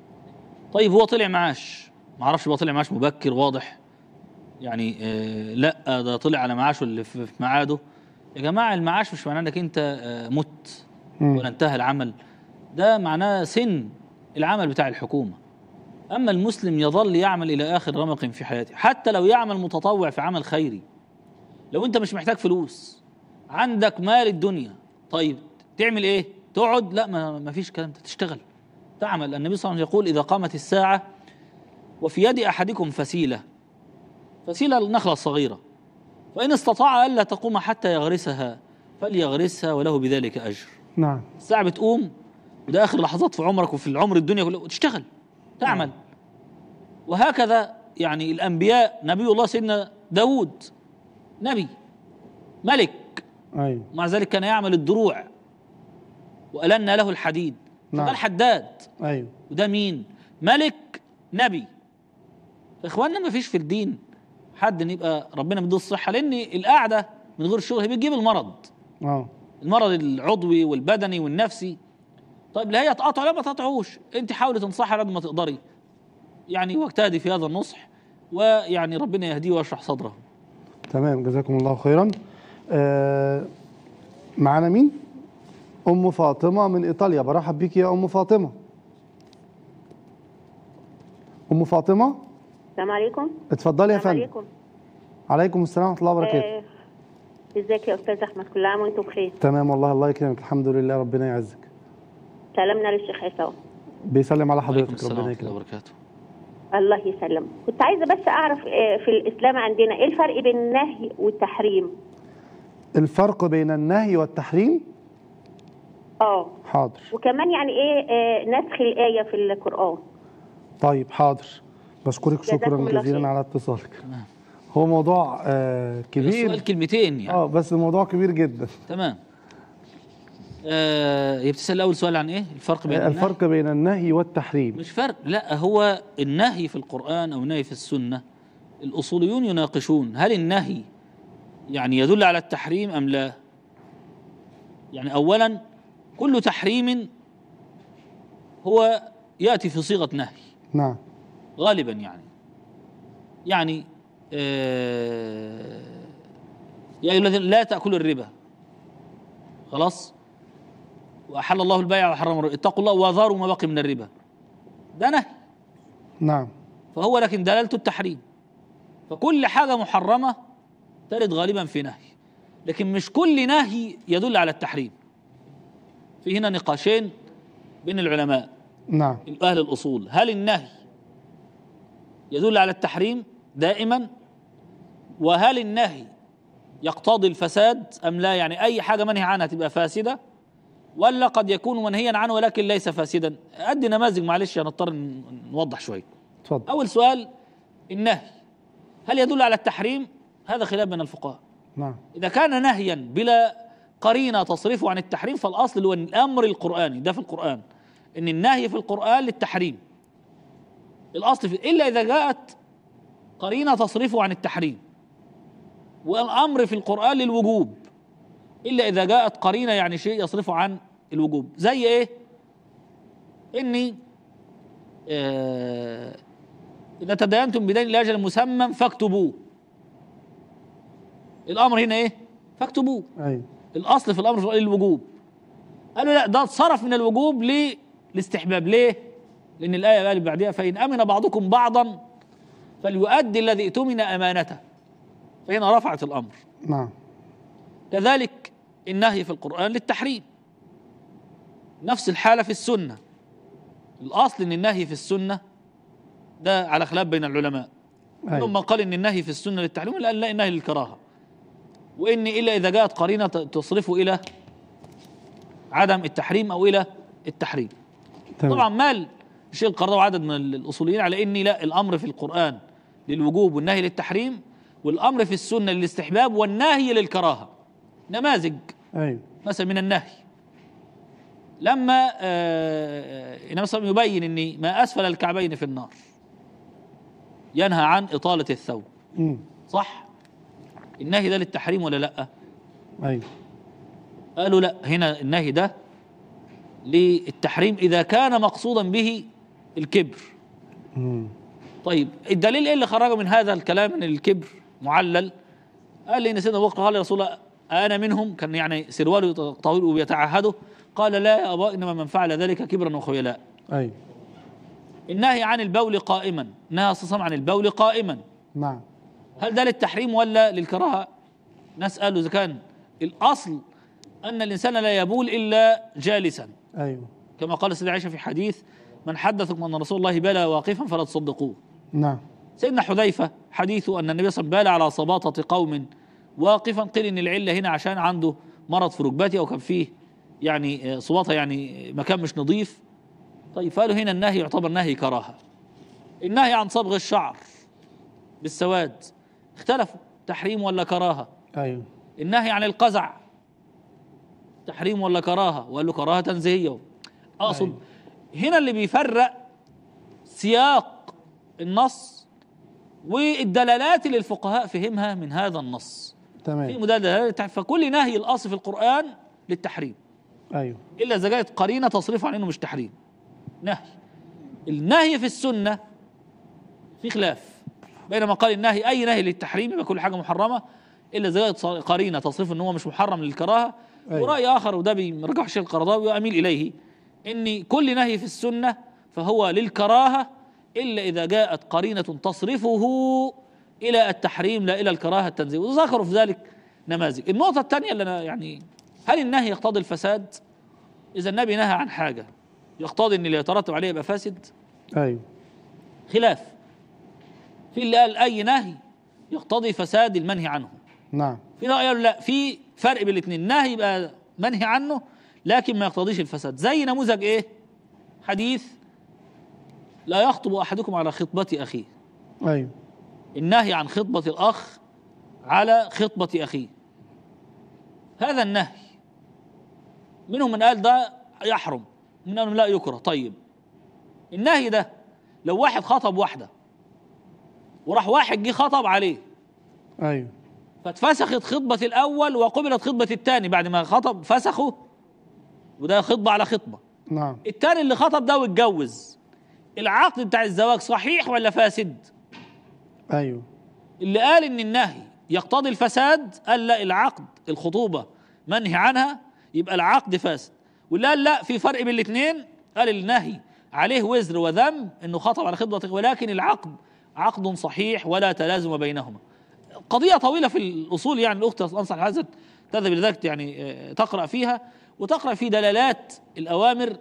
طيب هو طلع معاش ما اعرفش بقى طلع معاش مبكر واضح يعني آه لا ده طلع على معاشه اللي في في ميعاده يا جماعة المعاش مش معناه انك انت آه مت مم. ولا انتهى العمل ده معناه سن العمل بتاع الحكومة أما المسلم يظل يعمل إلى آخر رمق في حياته حتى لو يعمل متطوع في عمل خيري لو أنت مش محتاج فلوس عندك مال الدنيا طيب تعمل إيه؟ تقعد؟ لا ما, ما فيش كلام ده تشتغل تعمل النبي صلى الله عليه وسلم يقول إذا قامت الساعة وفي يد أحدكم فسيلة فسيلة النخلة الصغيرة فإن استطاع ألا تقوم حتى يغرسها فليغرسها وله بذلك أجر نعم الساعة بتقوم وده آخر لحظات في عمرك وفي العمر الدنيا كله وتشتغل تعمل وهكذا يعني الأنبياء نبي الله سيدنا داود نبي ملك ايوه مع ذلك كان يعمل الدروع وألنا له الحديد نعم. فده الحداد ايوه وده مين ملك نبي فإخواننا ما فيش في الدين حد إن يبقى ربنا مديه الصحة لأن القعدة من غير شغل هي بتجيب المرض اه المرض العضوي والبدني والنفسي طيب لا هي تقطع لا ما تقطعوش انت حاولي تنصحي على قد ما تقدري يعني واجتهدي في هذا النصح ويعني ربنا يهديه ويشرح صدره تمام جزاكم الله خيرا آه معانا مين ام فاطمه من ايطاليا برحب بيك يا ام فاطمه ام فاطمه السلام عليكم اتفضلي يا السلام فندم عليكم عليكم السلام ورحمه الله وبركاته آه، ازيك يا استاذ احمد كل عام وانتم بخير تمام والله الله يكرمك الحمد لله ربنا يعزك سلامنا للشيخ عصام بيسلم على وعليكم حضرتك السلام ربنا ورحمه الله يكرمك وبركاته الله يسلم كنت عايزه بس اعرف آه، في الاسلام عندنا ايه الفرق بين النهي والتحريم الفرق بين النهي والتحريم اه حاضر وكمان يعني ايه آه، نسخ الايه في القران طيب حاضر بشكرك جزاكم شكرا الله جزيلا خير. على اتصالك تمام هو موضوع آه السؤال كبير كلمتين يعني اه بس الموضوع كبير جدا تمام آه هي بتسال اول سؤال عن ايه الفرق بين النهي الفرق بين النهي والتحريم مش فرق لا هو النهي في القرآن أو النهي في السنة الأصوليون يناقشون هل النهي يعني يدل على التحريم أم لا يعني أولا كل تحريم هو يأتي في صيغة نهي نعم غالبا يعني يعني آه يا أيها الذين لا تأكلوا الربا خلاص وأحل الله البيع وحرم الربا اتقوا الله وذروا ما بقي من الربا ده نهي نعم فهو لكن دلالته التحريم فكل حاجة محرمة ترد غالبا في نهي لكن مش كل نهي يدل على التحريم في هنا نقاشين بين العلماء نعم أهل الأصول هل النهي يدل على التحريم دائما وهل النهي يقتضي الفساد أم لا يعني أي حاجة منهي عنها تبقى فاسدة ولا قد يكون منهيا عنه ولكن ليس فاسدا أدي نماذج معلش هنضطر ن- نوضح شوية اتفضل أول سؤال النهي هل يدل على التحريم هذا خلاف بين الفقهاء نعم إذا كان نهيا بلا قرينة تصرفه عن التحريم فالأصل هو الأمر القرآني ده في القرآن إن النهي في القرآن للتحريم الأصل في إلا إذا جاءت قرينة تصرفه عن التحريم والأمر في القرآن للوجوب إلا إذا جاءت قرينة يعني شيء يصرفه عن الوجوب زي إيه؟ إني آه إذا تداينتم بدين لأجل مسمى فاكتبوه الأمر هنا إيه؟ فاكتبوه أيوة الاصل في الامر في الوجوب قالوا لا ده اتصرف من الوجوب للاستحباب ليه لان الايه قال بعدها فان امن بعضكم بعضا فليؤدي الذي اؤتمن امانته فهنا رفعت الامر نعم كذلك النهي في القران للتحريم نفس الحاله في السنه الاصل ان النهي في السنه ده على خلاف بين العلماء أيوة ثم قال ان النهي في السنه للتحريم لا لا النهي للكراهه وان الا اذا جاءت قرينه ت- تصرفه الى عدم التحريم او الى التحريم تمام. طبعا مال الشيخ القرضاوي وعدد من الاصوليين على ان لا الامر في القران للوجوب والنهي للتحريم والامر في السنه للاستحباب والنهي للكراهه نماذج أيوة مثلا من النهي لما آه، النبي صلى الله عليه وسلم يبين ان ما اسفل الكعبين في النار ينهى عن اطاله الثوب مم. صح النهي ده للتحريم ولا لا أيوة قالوا لا هنا النهي ده للتحريم اذا كان مقصودا به الكبر مم. طيب الدليل ايه اللي خرج من هذا الكلام من الكبر معلل قال لي ان سيدنا ابو بكر قال يا رسول الله انا منهم كان يعني سرواله طويل وبيتعهده قال لا يا ابا انما من فعل ذلك كبرا وخيلاء أيوة النهي عن البول قائما نهى صلى الله عليه وسلم عن البول قائما نعم هل ده للتحريم ولا للكراهه نسال اذا كان الاصل ان الانسان لا يبول الا جالسا أيوة كما قال سيدنا عائشه في حديث من حدثكم ان رسول الله بال واقفا فلا تصدقوه نعم سيدنا حذيفه حديثه ان النبي صلى الله عليه وسلم بال على صباطه قوم واقفا قيل ان العله هنا عشان عنده مرض في ركبته او كان فيه يعني آه، صباطه يعني مكان مش نظيف طيب فقالوا هنا النهي يعتبر نهي كراهه النهي عن صبغ الشعر بالسواد اختلفوا تحريم ولا كراهه أيوة النهي عن القزع تحريم ولا كراهه وقال له كراهه تنزيهيه اقصد هنا اللي بيفرق سياق النص والدلالات اللي الفقهاء فهمها من هذا النص في تمام مدللات فكل نهي الاصل في القران للتحريم أيوة الا اذا جاءت قرينه تصرف عن انه مش تحريم نهي النهي في السنه في خلاف بينما قال النهي اي نهي للتحريم يبقى كل حاجه محرمه الا اذا جاءت صار- قرينه تصرف ان هو مش محرم للكراهه أيوة. وراي اخر وده بيرجح الشيخ القرضاوي واميل اليه ان كل نهي في السنه فهو للكراهه الا اذا جاءت قرينه تصرفه الى التحريم لا الى الكراهه التنزيه وذكروا في ذلك نماذج النقطه الثانيه اللي انا يعني هل النهي يقتضي الفساد اذا النبي نهى عن حاجه يقتضي ان اللي يترتب عليه يبقى فاسد أيوة خلاف في اللي قال اي نهي يقتضي فساد المنهي عنه نعم في نوع قالوا لا في فرق بين الاثنين نهي يبقى منهي عنه لكن ما يقتضيش الفساد زي نموذج ايه حديث لا يخطب احدكم على خطبه اخيه أيوة النهي عن خطبه الاخ على خطبه اخيه هذا النهي منهم من قال ده يحرم منهم لا يكره طيب النهي ده لو واحد خطب واحده وراح واحد جه خطب عليه ايوه فاتفسخت خطبة الأول وقبلت خطبة الثاني بعد ما خطب فسخه وده خطبة على خطبة نعم الثاني اللي خطب ده واتجوز العقد بتاع الزواج صحيح ولا فاسد ايوه اللي قال ان النهي يقتضي الفساد قال لا العقد الخطوبة منهي عنها يبقى العقد فاسد واللي قال لا في فرق بين الاثنين قال النهي عليه وزر وذم انه خطب على خطبة ولكن العقد عقد صحيح ولا تلازم بينهما قضية طويلة في الأصول يعني الأخت أنصح هذا تذهب لذلك يعني آه، تقرأ فيها وتقرأ في دلالات الأوامر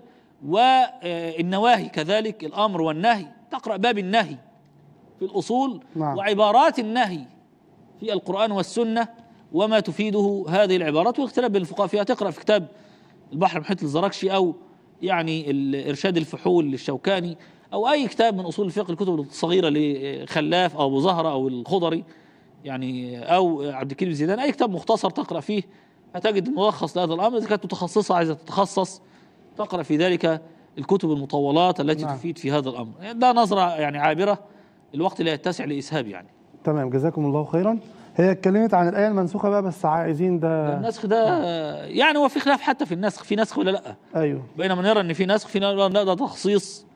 والنواهي كذلك الأمر والنهي تقرأ باب النهي في الأصول نعم. وعبارات النهي في القرآن والسنة وما تفيده هذه العبارات واختلاف بين الفقهاء فيها تقرأ في كتاب البحر المحيط للزركشي أو يعني الإرشاد الفحول للشوكاني أو أي كتاب من أصول الفقه الكتب الصغيرة لخلاف أو أبو زهرة أو الخضري يعني او عبد الكريم زيدان اي كتاب مختصر تقرا فيه هتجد ملخص لهذا الامر اذا كانت متخصصه عايزه تتخصص تقرا في ذلك الكتب المطولات التي نعم. تفيد في هذا الامر يعني ده نظره يعني عابره الوقت لا يتسع لاسهاب يعني تمام جزاكم الله خيرا هي اتكلمت عن الايه المنسوخه بقى بس عايزين ده النسخ ده يعني هو في خلاف حتى في النسخ في نسخ ولا لا ايوه بينما نرى ان في نسخ في نرى ان ده تخصيص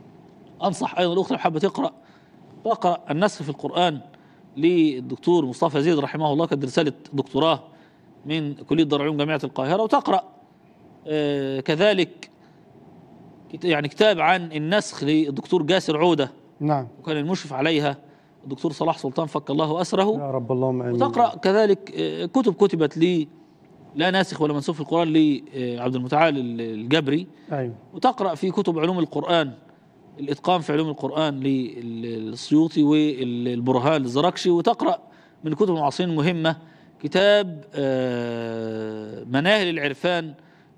انصح ايضا الاخت لو حابه تقرا تقرا النسخ في القران للدكتور مصطفى زيد رحمه الله كانت رساله دكتوراه من كليه دار العلوم جامعه القاهره وتقرا آه، كذلك كت- يعني كتاب عن النسخ للدكتور جاسر عوده نعم وكان المشرف عليها الدكتور صلاح سلطان فك الله اسره يا رب اللهم امين وتقرا كذلك آه، كتب كتبت ل لا ناسخ ولا منسوخ في القران لعبد المتعال الجبري ايوه وتقرا في كتب علوم القران الاتقان في علوم القران للسيوطي والبرهان للزركشي وتقرا من الكتب المعاصرين المهمه كتاب آه، مناهل العرفان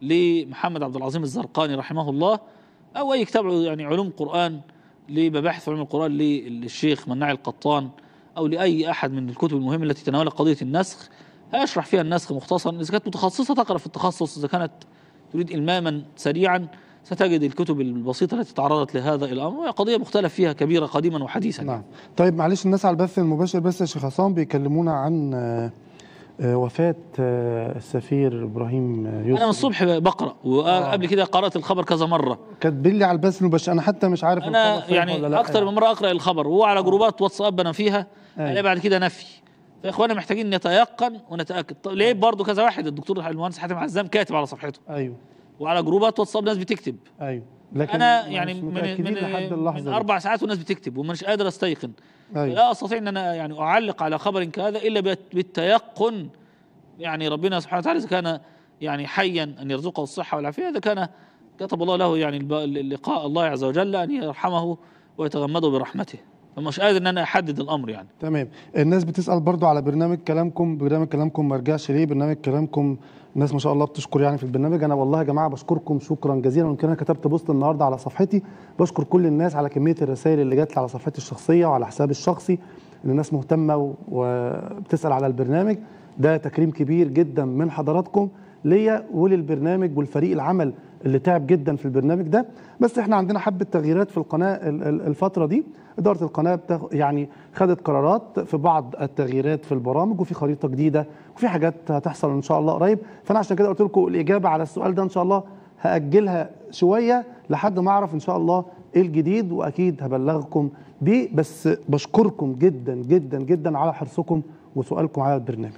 لمحمد عبد العظيم الزرقاني رحمه الله او اي كتاب يعني علوم قران لمباحث علوم القران للشيخ مناع القطان او لاي احد من الكتب المهمه التي تناولت قضيه النسخ هشرح فيها النسخ مختصرا اذا كانت متخصصه تقرا في التخصص اذا كانت تريد الماما سريعا ستجد الكتب البسيطه التي تعرضت لهذا الامر وهي قضيه مختلف فيها كبيره قديما وحديثا نعم طيب معلش الناس على البث المباشر بس يا شيخ عصام بيكلمونا عن آه، آه، وفاة آه، السفير ابراهيم آه، يوسف انا من الصبح بقرا وقبل كده قرات الخبر كذا مره كاتبين لي على البث المباشر انا حتى مش عارف الخبر انا صحيح ولا يعني لا اكثر من مره اقرا الخبر وهو على جروبات واتساب انا فيها أيوة. الاقي بعد كده نفي فيا اخوانا محتاجين نتيقن ونتاكد طب ليه برضه كذا واحد الدكتور المهندس حاتم عزام كاتب على صفحته ايوه وعلى جروبات واتساب ناس بتكتب ايوه لكن انا مش يعني من متأكدين لحد من, اللحظة من دي. اربع ساعات والناس بتكتب ومش قادر استيقن أيوة. لا استطيع ان انا يعني اعلق على خبر كهذا الا بت- بالتيقن يعني ربنا سبحانه وتعالى اذا كان يعني حيا ان يرزقه الصحه والعافيه اذا كان كتب الله له يعني الب- لقاء الله عز وجل ان يرحمه ويتغمده برحمته فمش قادر ان انا احدد الامر يعني تمام الناس بتسأل برضو على برنامج كلامكم برنامج كلامكم ما رجعش ليه برنامج كلامكم الناس ما شاء الله بتشكر يعني في البرنامج انا والله يا جماعه بشكركم شكرا جزيلا يمكن انا كتبت بوست النهارده على صفحتي بشكر كل الناس على كميه الرسائل اللي جات لي على صفحتي الشخصيه وعلى حسابي الشخصي ان الناس مهتمه و- وبتسال على البرنامج ده تكريم كبير جدا من حضراتكم ليا وللبرنامج والفريق العمل اللي تعب جدا في البرنامج ده بس احنا عندنا حبه تغييرات في القناه ال- ال- الفتره دي اداره القناه بتاخ يعني خدت قرارات في بعض التغييرات في البرامج وفي خريطه جديده وفي حاجات هتحصل ان شاء الله قريب فانا عشان كده قلت لكم الاجابه على السؤال ده ان شاء الله هاجلها شويه لحد ما اعرف ان شاء الله ايه الجديد واكيد هبلغكم بيه بس بشكركم جدا جدا جدا على حرصكم وسؤالكم على البرنامج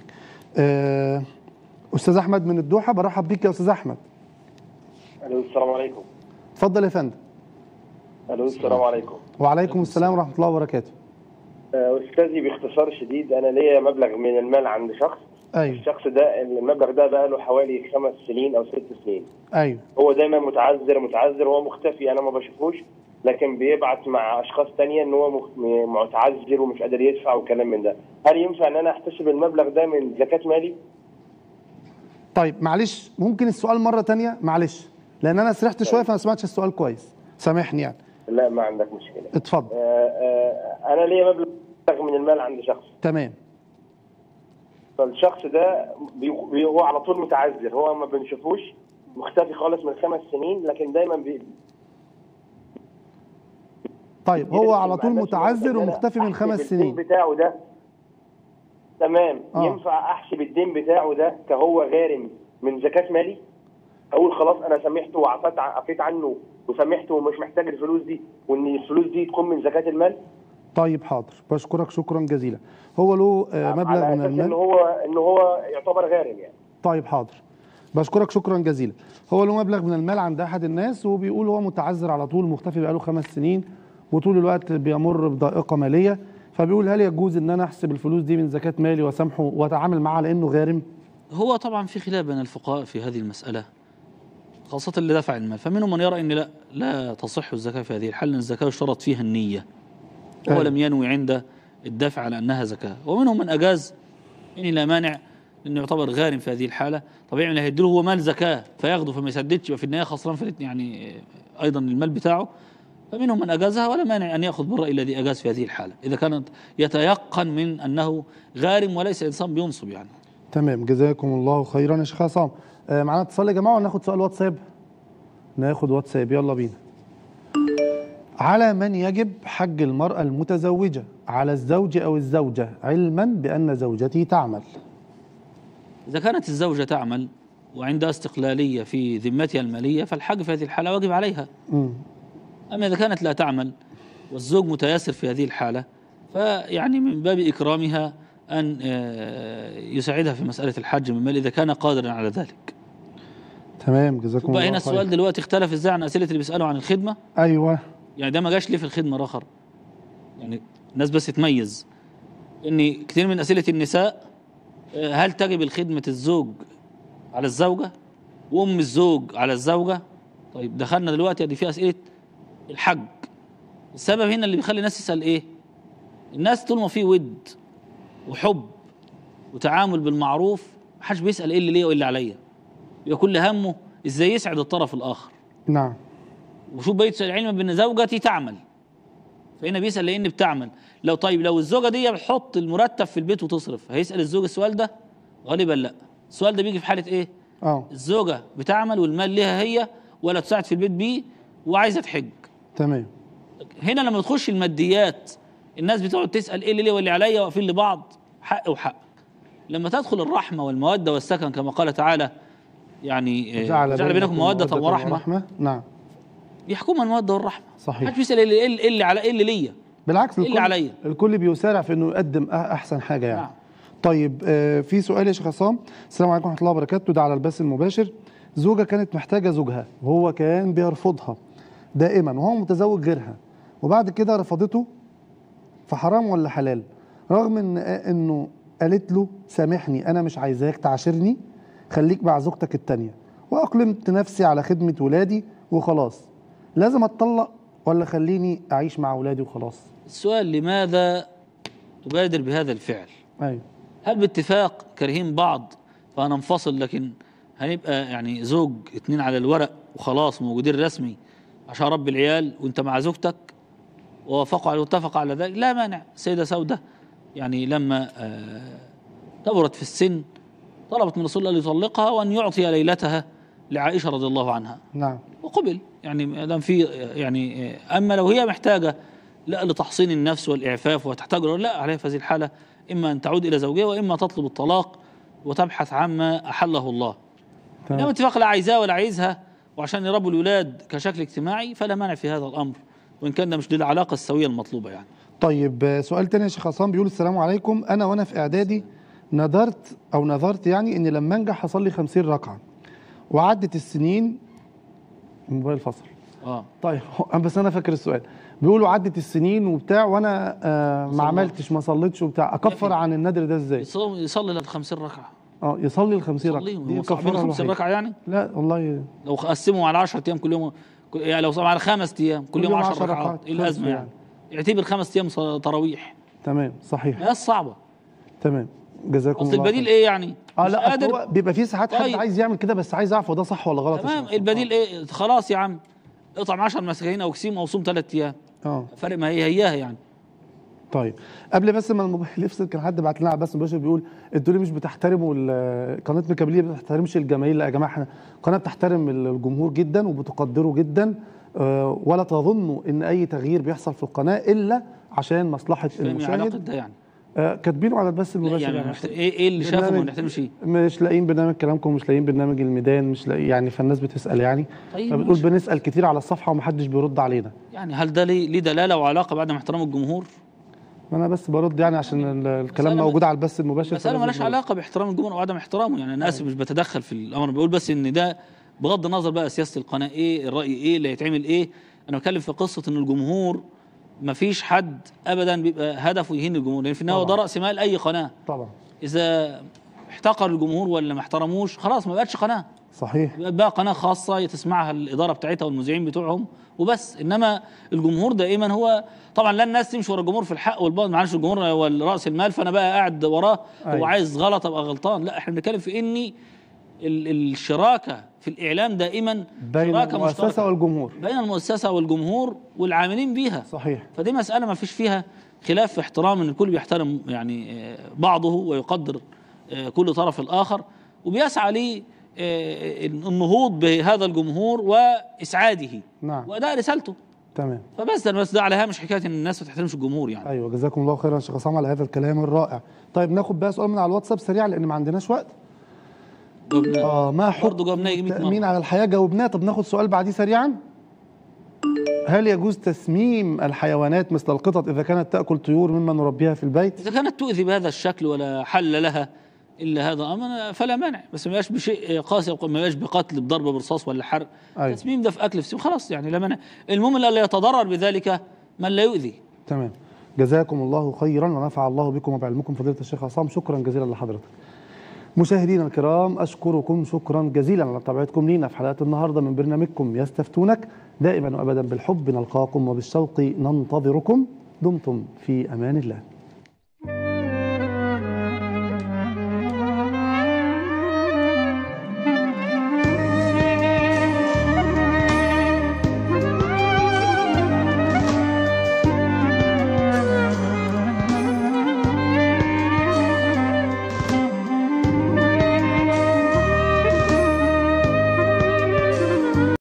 آه، استاذ احمد من الدوحه برحب بيك يا استاذ احمد الو السلام عليكم اتفضل يا فندم الو السلام عليكم وعليكم السلام ورحمه الله وبركاته آه، استاذي باختصار شديد انا ليا مبلغ من المال عند شخص ايوه الشخص ده المبلغ ده بقى له حوالي خمس سنين او ست سنين ايوه هو دايما متعذر متعذر هو مختفي انا ما بشوفوش لكن بيبعت مع اشخاص تانية ان هو مخ- م- متعذر ومش قادر يدفع وكلام من ده هل ينفع ان انا احتسب المبلغ ده من زكاة مالي طيب معلش ممكن السؤال مره تانية معلش لان انا سرحت شويه فما سمعتش السؤال كويس سامحني يعني لا ما عندك مشكلة اتفضل آه، آه، انا ليا مبلغ من المال عند شخص تمام فالشخص ده بي- بي- هو على طول متعذر هو ما بنشوفوش مختفي خالص من خمس سنين لكن دايما بي... طيب هو على طول معلش متعذر إن أنا ومختفي من أحسب خمس الدين سنين بتاعه ده تمام آه. ينفع احسب الدين بتاعه ده كهو غارم من زكاه مالي اقول خلاص انا سامحته وعفيت ع- عفيت عنه وسامحته ومش محتاج الفلوس دي وان الفلوس دي تكون من زكاه المال طيب حاضر بشكرك شكرا جزيلا هو له آه، مبلغ على من اساس ان المال هو ان هو يعتبر غارم يعني طيب حاضر بشكرك شكرا جزيلا هو له مبلغ من المال عند احد الناس وبيقول هو متعذر على طول مختفي بقاله خمس سنين وطول الوقت بيمر بضائقه ماليه فبيقول هل يجوز ان انا احسب الفلوس دي من زكاه مالي واسامحه واتعامل معاه على انه غارم هو طبعا في خلاف بين الفقهاء في هذه المسألة خاصة اللي دفع المال فمنهم من يرى أن لا لا تصح الزكاة في هذه الحال لأن الزكاة يشترط فيها النية هو أيوة. لم ينوي عند الدفع على أنها زكاة ومنهم من أجاز إن لا مانع أنه يعتبر غارم في هذه الحالة طب يعمل هيديله هو مال زكاة فياخده فما يسددش يبقى في النهاية خسران في الاتنين، يعني أيضا المال بتاعه فمنهم من أجازها ولا مانع أن يأخذ بالرأي الذي أجاز في هذه الحالة إذا كانت يتيقن من أنه غارم وليس إنسان بينصب يعني تمام جزاكم الله خيرا يا شيخ عصام آه معانا اتصال يا جماعه ولا ناخد سؤال واتساب ناخد واتساب يلا بينا على من يجب حج المرأة المتزوجة على الزوج أو الزوجة علما بأن زوجتي تعمل إذا كانت الزوجة تعمل وعندها استقلالية في ذمتها المالية فالحج في هذه الحالة واجب عليها مم. أما إذا كانت لا تعمل والزوج متيسر في هذه الحالة فيعني من باب إكرامها أن آه، يساعدها في مسألة الحج من مال إذا كان قادرا على ذلك تمام جزاكم بقى الله هنا السؤال خير دلوقتي اختلف ازاي عن أسئلة اللي بيسألوا عن الخدمة أيوه يعني ده ما جاش ليه في الخدمة الآخر يعني الناس بس تميز ان كثير من اسئله النساء آه، هل تجب الخدمه الزوج على الزوجه وام الزوج على الزوجه طيب دخلنا دلوقتي دي في اسئله الحج السبب هنا اللي بيخلي الناس تسال ايه الناس طول ما في ود وحب وتعامل بالمعروف محدش بيسال ايه اللي ليا وايه اللي عليا يبقى كل همه ازاي يسعد الطرف الاخر نعم وشوف بيت العلم بان زوجتي تعمل فهنا بيسال لان بتعمل لو طيب لو الزوجه دي بتحط المرتب في البيت وتصرف هيسال الزوج السؤال ده غالبا لا السؤال ده بيجي في حاله ايه اه الزوجه بتعمل والمال ليها هي ولا تساعد في البيت بيه وعايزه تحج تمام هنا لما تخش الماديات الناس بتقعد تسال ايه اللي ليه واللي عليا واقفين لبعض حق وحق لما تدخل الرحمه والموده والسكن كما قال تعالى يعني آه، جعل بينكم موده ورحمه نعم يحكمها الموده والرحمه صحيح محدش بيسال ايه اللي, إيه اللي- إيه اللي على ايه اللي ليا بالعكس إيه اللي الكل عليا؟ الكل بيسارع في انه يقدم أح- احسن حاجه يعني نعم. طيب آه في سؤال يا شيخ عصام السلام عليكم ورحمه الله وبركاته ده على البث المباشر زوجه كانت محتاجه زوجها وهو كان بيرفضها دائما وهو متزوج غيرها وبعد كده رفضته فحرام ولا حلال رغم ان انه قالت له سامحني انا مش عايزاك تعاشرني خليك مع زوجتك التانية واقلمت نفسي على خدمه ولادي وخلاص لازم اتطلق ولا خليني اعيش مع ولادي وخلاص السؤال لماذا تبادر بهذا الفعل ايوه هل باتفاق كارهين بعض فهننفصل لكن هنبقى يعني زوج اتنين على الورق وخلاص موجودين رسمي عشان رب العيال وانت مع زوجتك ووافقوا على واتفقوا على ذلك لا مانع سيدة سودة يعني لما آه، كبرت في السن طلبت من رسول الله أن يطلقها وأن يعطي ليلتها لعائشة رضي الله عنها نعم وقبل يعني ما دام في يعني اما لو هي محتاجه لا لتحصين النفس والاعفاف وتحتاج لا عليها في هذه الحاله اما ان تعود الى زوجها واما تطلب الطلاق وتبحث عما احله الله. انما تمام اتفاق لا عايزاه ولا عايزها وعشان يربوا الاولاد كشكل اجتماعي فلا مانع في هذا الامر وان كان ده مش دي العلاقه السويه المطلوبه يعني. طيب آه، سؤال تاني يا شيخ عصام بيقول السلام عليكم انا وانا في اعدادي نذرت او نذرت يعني ان لما انجح اصلي 50 ركعه وعدت السنين الموبايل فصل اه طيب هو- بس انا فاكر السؤال بيقولوا عدت السنين وبتاع وانا آه ما عملتش ما صليتش وبتاع اكفر عن النذر ده ازاي يصلي يصلي لل 50 ركعه اه يصلي ال 50 ركعه يصليهم دي هو صعبين الكفاره 50 الوحيده ركعه يعني لا والله لو قسموا على 10 ايام كل يوم كل- يعني لو صام على خمس ايام كل, كل يوم يوم 10 10 ركعات ركعات، ايه الازمه خلصوا يعني يعتبر خمس ايام ص- تراويح تمام صحيح ما هي صعبه تمام جزاكم اصل الله البديل خير. ايه يعني اه مش لا أصل قادر هو بيبقى في ساعات حد طيب. عايز يعمل كده بس عايز يعرف هو ده صح ولا غلط يا تمام شيخ. البديل ايه خلاص يا عم اطعم 10 مساكين او كسيم او صوم ثلاث ايام اه فرق ما هي هياها يعني طيب قبل بس ما الموبايل يفصل كان حد بعت لنا على بس مباشر بيقول انتوا ليه مش بتحترموا ال- قناه ميكابيليه ما بتحترمش الجماهير لا يا جماعه احنا قناه بتحترم الجمهور جدا وبتقدره جدا آه، ولا تظنوا ان اي تغيير بيحصل في القناه الا عشان مصلحه فاهم علاقه المشاهد ده يعني آه، كاتبينه على البث لا المباشر يعني يعني محت- ايه ايه اللي شافه ما برنامج- نحترمش ايه مش لاقيين برنامج كلامكم مش لاقيين برنامج الميدان مش لاقي يعني فالناس بتسال يعني طيب فبتقول ماشي. بنسال كتير على الصفحه ومحدش بيرد علينا يعني هل ده ليه ليه دلاله وعلاقه بعدم احترام الجمهور؟ انا بس برد يعني عشان ال- الكلام مسألة- موجود على البث المباشر المساله فلازم مالهاش نرد. علاقه باحترام الجمهور او عدم احترامه يعني انا اسف مش بتدخل في الامر بقول بس ان ده بغض النظر بقى سياسه القناه ايه الراي ايه اللي هيتعمل ايه انا بتكلم في قصه ان الجمهور ما فيش حد ابدا بيبقى هدفه يهين الجمهور لان في النهايه ده طبعاً. راس مال اي قناه طبعا اذا احتقر الجمهور ولا ما احترموش خلاص ما بقتش قناه صحيح بقى قناه خاصه تسمعها الاداره بتاعتها والمذيعين بتوعهم وبس انما الجمهور دائما هو طبعا لا الناس تمشي ورا الجمهور في الحق والباطل معلش الجمهور هو راس المال فانا بقى قاعد وراه هو أيوة. عايز غلط ابقى غلطان لا احنا بنتكلم في اني ال- الشراكه في الاعلام دائما بين شراكه المؤسسه مشتركه والجمهور بين المؤسسه والجمهور والعاملين بيها صحيح فدي مسألة ما فيش فيها خلاف في احترام ان الكل بيحترم يعني آه، بعضه ويقدر آه، كل طرف الآخر وبيسعى لي آه، النهوض بهذا الجمهور وإسعاده نعم وأداء رسالته تمام فبس ده بس ده على هامش حكاية ان الناس ما تحترمش الجمهور يعني ايوه جزاكم الله خيرا يا شيخ عصام على هذا الكلام الرائع طيب ناخد بقى سؤال من على الواتساب سريع لان ما عندناش وقت جاوبنا اه ما حكم برضه جاوبناه يجي 100 التامين مرة على الحياه جاوبناه طب ناخد سؤال بعديه سريعا هل يجوز تسميم الحيوانات مثل القطط اذا كانت تاكل طيور مما نربيها في البيت إذا كانت تؤذي بهذا الشكل ولا حل لها إلا هذا أمر فلا مانع بس ما يبقاش بشيء قاسي ما يبقاش بقتل بضرب برصاص ولا حرق أيوة. تسميم ده في أكل في سم خلاص يعني لا مانع المهم لا يتضرر بذلك من لا يؤذي تمام جزاكم الله خيرا ونفع الله بكم وبعلمكم فضيله الشيخ عصام شكرا جزيلا لحضرتك مشاهدينا الكرام اشكركم شكرا جزيلا على متابعتكم لينا في حلقه النهارده من برنامجكم يستفتونك دائما وابدا بالحب نلقاكم وبالشوق ننتظركم دمتم في امان الله